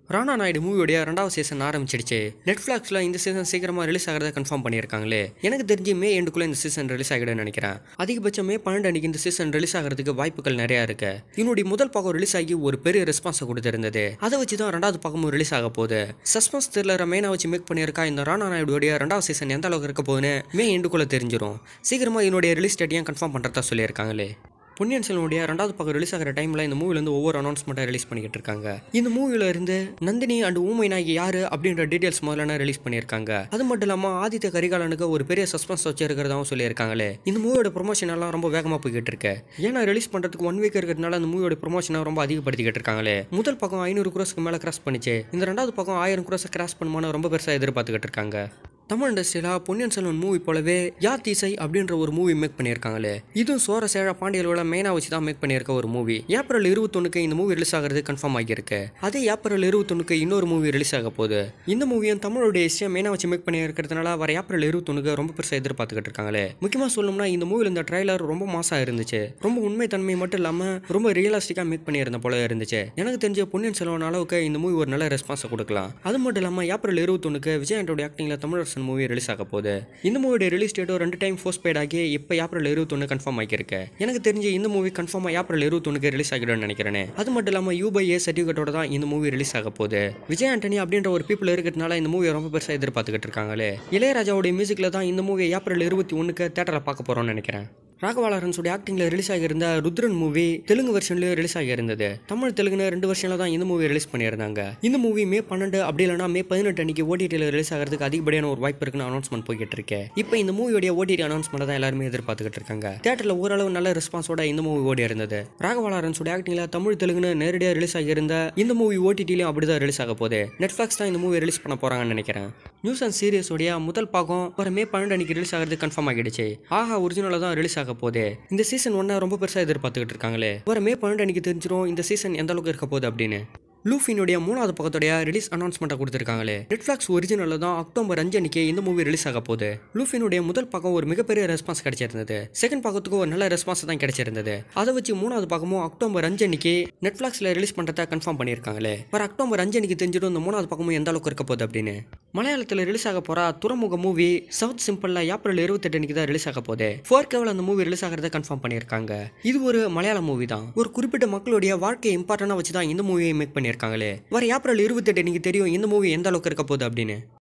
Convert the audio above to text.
ராணா நாயுடு மூவியோடைய ரெண்டாவது சீசன் ஆரம்பிச்சிடுச்சு நெட்ஃபிளாக்ஸில் இந்த சீசன் சீக்கிரமாக ரிலீஸ் ஆகிறத கன்ஃபார்ம் பண்ணியிருக்காங்களே எனக்கு தெரிஞ்சு மே எண்டுக்குள்ளே இந்த சீசன் ரிலீஸ் ஆகிடும்னு நினைக்கிறேன் அதிகபட்சம் மே பன்னெண்டு அன்னைக்கு இந்த சீசன் ரிலீஸ் ஆகிறதுக்கு வாய்ப்புகள் நிறையா இருக்கு என்னுடைய முதல் பாகம் ரிலீஸ் ஆகி ஒரு பெரிய ரெஸ்பான்ஸை கொடுத்திருந்தது அதை வச்சு தான் ரெண்டாவது பாகமும் ரிலீஸ் ஆக போகுது சஸ்பென்ஸ் த்ரில்லரை மெயினாக வச்சு மேக் பண்ணியிருக்கா இந்த ராணா நாயுடைய ரெண்டாவது சீசன் எந்த அளவுக்கு இருக்க போகுதுன்னு மே எண்டுக்குள்ளே தெரிஞ்சிடும் சீக்கிரமாக என்னுடைய ரிலீஸ் டேட்டையும் கன்ஃபார்ம் பண்ணுறதா சொல்லியிருக்காங்களே பொன்னியின் செல்வனுடைய ரெண்டாவது பக்கம் ரிலீஸ் ஆகிற டைமில் இந்த மூவிலேருந்து ஒவ்வொரு அனௌன்ஸ்மெண்ட்டாக ரிலீஸ் பண்ணிக்கிட்டு இருக்காங்க இந்த மூவில இருந்து நந்தினி அண்ட் ஊமை நாயகி யாரு அப்படின்ற டீடைல்ஸ் முதல்ல ரிலீஸ் பண்ணியிருக்காங்க அது மட்டும் இல்லாமல் ஆதித்ய கரிகாலனுக்கு ஒரு பெரிய சஸ்பென்ஸ் வச்சிருக்கிறதாவும் சொல்லியிருக்காங்களே இந்த மூவியோட ப்ரொமோஷன் எல்லாம் ரொம்ப வேகமாக போய்கிட்டு இருக்கு ஏன்னா ரிலீஸ் பண்ணுறதுக்கு ஒன் வீக் இருக்கிறதுனால அந்த மூவியோட ப்ரொமோஷனை ரொம்ப அதிகப்படுத்திக்கிட்டு இருக்காங்களே முதல் பக்கம் ஐநூறு குரோஸ்க்கு மேலே கிராஸ் பண்ணிச்சு இந்த ரெண்டாவது பக்கம் ஆயிரம் குரோஸை கிராஸ் பண்ணுமான்னு ரொம்ப பெருசாக எதிர்பார்த்துக்கிட்டு இருக்காங்க தமிழ் இண்டஸ்ட்ரியில் பொன்னியின் செல்வன் மூவி போலவே யார் தீசை அப்படின்ற ஒரு மூவி மேக் பண்ணியிருக்காங்களே இதுவும் சோர சேழ பாண்டியலோட மெயினாக வச்சு தான் மேக் பண்ணியிருக்க ஒரு மூவி ஏப்ரல் இருபத்தொன்னுக்கு இந்த மூவி ரிலீஸ் ஆகிறது கன்ஃபார்ம் ஆகியிருக்கு அதே ஏப்ரல் இருபத்தொன்னுக்கு இன்னொரு மூவி ரிலீஸ் ஆக போகுது இந்த மூவியும் தமிழோட விஷயம் மெயினாக வச்சு மேக் பண்ணியிருக்கிறதுனால வர ஏப்ரல் இருபத்தொன்னுக்கு ரொம்ப பெருசாக எதிர்பார்த்துக்கிட்டு இருக்காங்களே முக்கியமாக சொல்லணும்னா இந்த மூவியில் இந்த ட்ரைலர் ரொம்ப மாசாக இருந்துச்சு ரொம்ப உண்மை தன்மை மட்டும் இல்லாமல் ரொம்ப ரியலிஸ்டிக்காக மேக் பண்ணியிருந்த போல இருந்துச்சு எனக்கு தெரிஞ்ச பொன்னியின் செல்வன் அளவுக்கு இந்த மூவி ஒரு நல்ல ரெஸ்பான்ஸை கொடுக்கலாம் அது மட்டும் இல்லாமல் ஏப்ரல் இருபத்தொன்னுக்கு விஜய் ஆண்டோட ஆக்டிங்கில் தமிழரசன் மூவி ரிலீஸ் ஆக போகுது இந்த மூவியோட ரிலீஸ் டேட்டோ ரெண்டு டைம் போஸ்ட் பெய்ட் ஆகி இப்போ ஏப்ரல் இருபத்தொன்று கன்ஃபார்ம் ஆகியிருக்கு எனக்கு தெரிஞ்சு இந்த மூவி கன்ஃபார்மாக ஏப்ரல் இருபத்தொன்னுக்கு ரிலீஸ் ஆகிடும்னு நினைக்கிறேன் அது மட்டும் இல்லாமல் யூபை ஏ சர்டிஃபிகேட்டோட தான் இந்த மூவி ரிலீஸ் ஆக போகுது விஜய் ஆண்டனி அப்படின்ற ஒரு பீப்புள் இருக்கிறதுனால இந்த மூவியை ரொம்ப பெருசாக எதிர்பார்த்துக்கிட்டு இருக்காங்களே இளையராஜாவுடைய மியூசிக்கில் தான் இந்த மூவியை ஏப்ரல் இருபத்தி ஒன்றுக்கு தேட்டரில் பார்க்க போகிறோம்னு நினைக்கிறேன் ராகவாலரன்ஸோட ஆக்டிங்கில் ரிலீஸ் ஆகியிருந்த ருத்ரன் மூவி தெலுங்கு வெர்ஷன்லேயும் ரிலீஸ் ஆகியிருந்தது தமிழ் தெலுங்குன்னு ரெண்டு வருஷனில் தான் இந்த மூவி ரிலீஸ் பண்ணியிருந்தாங்க இந்த மூவி மே பன்னெண்டு அப்படி இல்லைனா மே பதினெட்டு அன்னைக்கு ஓடிடியில் ரிலீஸ் ஆகிறதுக்கு அதிகப்படியான ஒரு வாய்ப்பு இருக்குன்னு அனௌன்ஸ்மெண்ட் போய்கிட்டு இருக்கு இப்போ இந்த மூவியோட ஓடிடி அனௌன்ஸ்மெண்ட் தான் எல்லாருமே எதிர்பார்த்துக்கிட்டு இருக்காங்க தேட்டரில் ஓரளவு நல்ல ரெஸ்பான்ஸோட இந்த மூவி ஓடி இருந்தது ராகவாலரன்ஸோட ஆக்டிங்கில் தமிழ் தெலுங்குன்னு நேரடியாக ரிலீஸ் ஆகியிருந்த இந்த மூவி ஓடிடிலையும் அப்படி தான் ரிலீஸ் ஆக போகுது நெட்ஃப்ளாக்ஸ் தான் இந்த மூவி ரிலீஸ் பண்ண போகிறாங்கன்னு நினைக்கிறேன் நியூஸ் அண்ட் சீரியஸோடைய முதல் பாகம் வர மே பன்னெண்டு அன்னைக்கு ரிலீஸ் ஆகிறது கன்ஃபார்ம் ஆகிடுச்சு ஆஹா ஒரிஜினலாக தான் ரிலீஸ் ஆக போகுது இந்த சீசன் ஒன்றை ரொம்ப பெருசாக எதிர்பார்த்துக்கிட்டு இருக்காங்களே வர மே பன்னெண்டு அன்னைக்கு தெரிஞ்சிடும் இந்த சீசன் எந்த அளவுக்கு இருக்க போகுது அப்படின்னு லூஃபினுடைய மூணாவது பக்கத்துடைய ரிலீஸ் அனௌன்ஸ்மெண்ட்டை கொடுத்துருக்காங்களே நெட்ஃப்ளாக்ஸ் ஒரிஜினலில் தான் அக்டோபர் அஞ்சு அன்னைக்கு இந்த மூவி ரிலீஸ் ஆக போகுது லூஃபினுடைய முதல் பக்கம் ஒரு மிகப்பெரிய ரெஸ்பான்ஸ் கிடைச்சிருந்தது செகண்ட் பக்கத்துக்கு ஒரு நல்ல ரெஸ்பான்ஸ் தான் கிடைச்சிருந்தது அதை வச்சு மூணாவது பக்கமும் அக்டோபர் அஞ்சு அன்னைக்கு நெட்ஃப்ளாக்ஸில் ரிலீஸ் பண்ணுறதா கன்ஃபார்ம் பண்ணியிருக்காங்களே வர அக்டோபர் அஞ்சு அன்னைக்கு தெரிஞ்சிடும் இந்த மூணாவது பக்கமும் எந்த அளவுக்கு இருக்க போகுது அப்படின்னு மலையாளத்தில் ரிலீஸ் ஆக போகிற துறைமுக மூவி சவுத் சிம்பிளில் ஏப்ரல் இருபத்தெட்டு அன்னைக்கு தான் ரிலீஸ் ஆக போகுது ஃபோர் கேவில் அந்த மூவி ரிலீஸ் ஆகிறத கன்ஃபார்ம் பண்ணியிருக்காங்க இது ஒரு மலையாள மூவி தான் ஒரு குறிப்பிட்ட மக்களுடைய வாழ்க்கையை இம்பார்ட்டண்டாக வச்சு தான் இந்த மூவியை மேக் பண்ணியிருக்காங்களே வர ஏப்ரல் இருபத்தெட்டு எனக்கு தெரியும் இந்த மூவி எந்த அளவுக்கு இருக்க போகுது அப்படின்னு